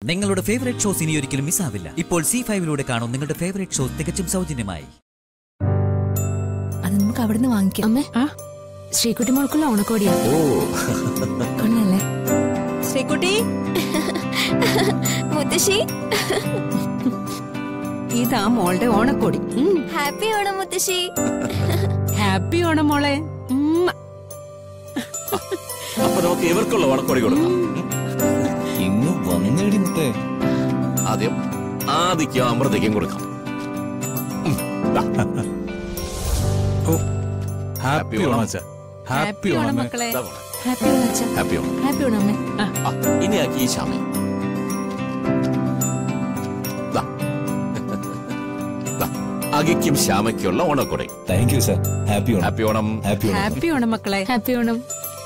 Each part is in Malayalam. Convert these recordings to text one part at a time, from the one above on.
നിങ്ങളുടെ ഫേവറേറ്റ് ഷോസ് ഇനി ഒരിക്കലും മിസ്സാവില്ല ഇപ്പോൾ സി ഫൈവിലൂടെ കാണും നിങ്ങളുടെ ഫേവറേറ്റ് ഷോസ് തികച്ചും സൗജന്യമായി അത് നമുക്ക് അവിടുന്ന് വാങ്ങിക്കാം അമ്മേ ആ ശ്രീകുട്ടി മോൾക്കുള്ള ഓണക്കോടിയാ ഓ കൊള്ളല്ലേ ശ്രീകുട്ടി മുത്തശ്ശി ഇതാ മോളുടെ ഓണക്കോടി ഹാപ്പി ഓണം മുത്തശ്ശി ഹാപ്പി ഓണം മോളെ ഉമ്മ. അപ്പൊ നമുക്ക് ഇവർക്കുള്ള ഓണക്കോടി കൊടുക്കാം ഇങ്ങ് വന്നേടി മുത്തേ ആദ്യം ആദിക്കും അമൃതയ്ക്കും കൊടുക്കാം ഹാപ്പി ഓണം അച്ഛാ ഹാപ്പി ഓണം ഓണം മക്കളെ ഇതാ മോളെ. ഹാപ്പി ഓണം അച്ഛാ ഹാപ്പി ഓണം ഹാപ്പി ഓണം അമ്മേ ആ, ഇനി ആക്കി ഈ ശ്യാമേ ദാ. ദാ, അകിക്കും ശ്യാമയ്ക്കുള്ള ഓണക്കൊടി thank you sir happy Onam happy Onam happy Onam happy Onam മക്കളെ ഹാപ്പി ഓണം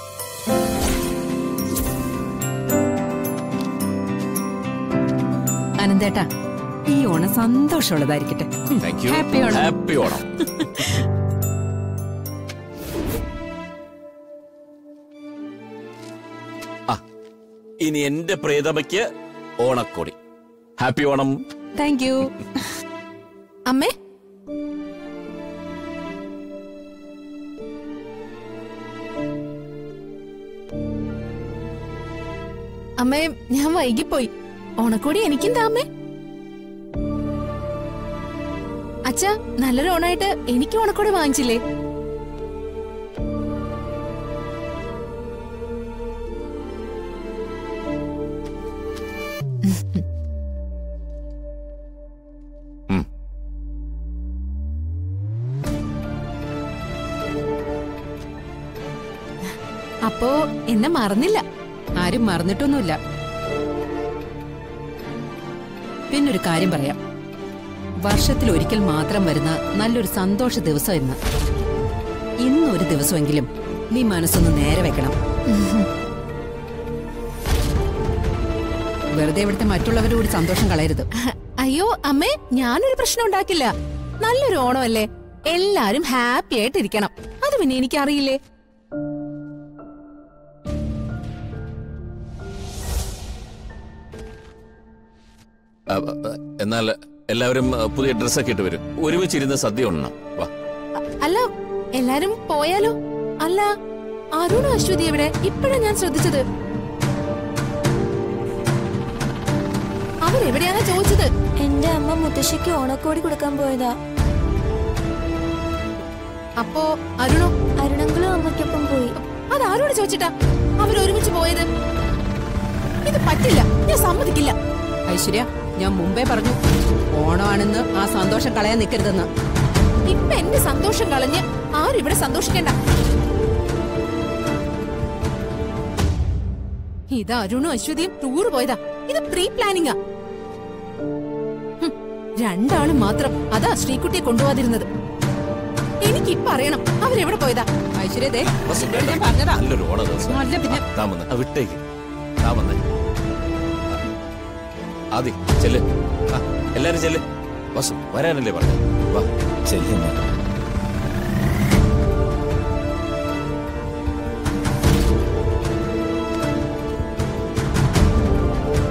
അനന്തേട്ടാ ഈ ഓണം സന്തോഷമുള്ളതായിരിക്കട്ടെ ഉം. Thank you happy Onam happy Onam ആ ഇനി എന്റെ പ്രിയതമയ്ക്ക് ഓണക്കൊടി ഹാപ്പി ഓണം താങ്ക് യു അമ്മേ അമ്മേ ഞാൻ വൈകിപ്പോയി ഓണക്കോടി എനിക്കും താമേ അച്ഛാ നല്ലൊരു ഓണായിട്ട് എനിക്ക് ഓണക്കോടി വാങ്ങിച്ചില്ലേ ഉം. അപ്പോ എന്നെ മറന്നില്ല ആരും മറന്നിട്ടൊന്നുമില്ല പിന്നൊരു കാര്യം പറയാം വർഷത്തിൽ ഒരിക്കൽ മാത്രം വരുന്ന നല്ലൊരു സന്തോഷ ദിവസം ഇന്ന് ഇന്നൊരു ദിവസമെങ്കിലും നീ മനസ്സൊന്ന് നേരെ വെക്കണം വെറുതെ ഇവിടുത്തെ മറ്റുള്ളവരുടെ കൂടി സന്തോഷം കളയരുത് അയ്യോ അമ്മേ ഞാനൊരു പ്രശ്നം ഉണ്ടാക്കില്ല നല്ലൊരു ഓണമല്ലേ എല്ലാരും ഹാപ്പി ആയിട്ടിരിക്കണം അത് പിന്നെ എനിക്കറിയില്ലേ ആ, ആ, എന്നാൽ എല്ലാവരും ആ, പുതിയ ഡ്രസ്സൊക്കെ ഇട്ട് വരും ഒരുമിച്ചിരുന്ന് സദ്യ ഉണ്ണണം വാ അ- അല്ല എല്ലാരും പോയാലോ അല്ല അരുണും അശ്വതി എവിടെ ഇപ്പഴാ ഞാൻ ശ്രദ്ധിച്ചത് അവരെവിടെയാണ് ചോദിച്ചത് എന്റെ അമ്മ മുത്തശ്ശിക്ക് ഓണക്കോടി കൊടുക്കാൻ പോയതാ അപ്പോ അരുണോ അരുണങ്കളും അമ്മയ്ക്കൊപ്പം പോയി അത് ആരോട് ചോദിച്ചിട്ടാ അവരൊരുമിച്ച് പോയത് ഇത് പറ്റില്ല ഞാൻ സമ്മതിക്കില്ല ഐശ്വര്യ ഞാൻ മുമ്പേ പറഞ്ഞു ഓണമാണെന്ന് ആ സന്തോഷം കളയാൻ നിൽക്കരുതെന്ന് ഇപ്പൊ എന്റെ സന്തോഷം കളഞ്ഞ് ആരും ഇവിടെ സന്തോഷിക്കണ്ട ഇത് അരുണും അശ്വതിയും ടൂർ പോയതാ ഇത് പ്രീ പ്ലാനിങ്ങാ ഹും, രണ്ടാളും മാത്രം അതാ ശ്രീകുട്ടിയെ കൊണ്ടുപോകാതിരുന്നത് എനിക്കിപ്പ അറിയണം അവരെവിടെ പോയതാ ഐശ്വര്യ ദേ ബസ് ഞാൻ വേണ്ട. പറഞ്ഞതാ നല്ലൊരു ഓണ ദിവസം അല്ല പിന്നെ താ വന്ന് ആ, വിട്ടേക്ക് താ വന്നേ ആദി ചെല്ല് ആ, എല്ലാരും ചെല്ല് ബസ് വരാനല്ലേ പറഞ്ഞു വാ ചെല്ലുന്നു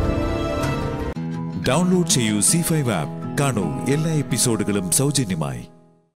ഡൗൺലോഡ് ചെയ്യൂ സി ഫൈവ് ആപ്പ് കാണൂ എല്ലാ എപ്പിസോഡുകളും സൗജന്യമായി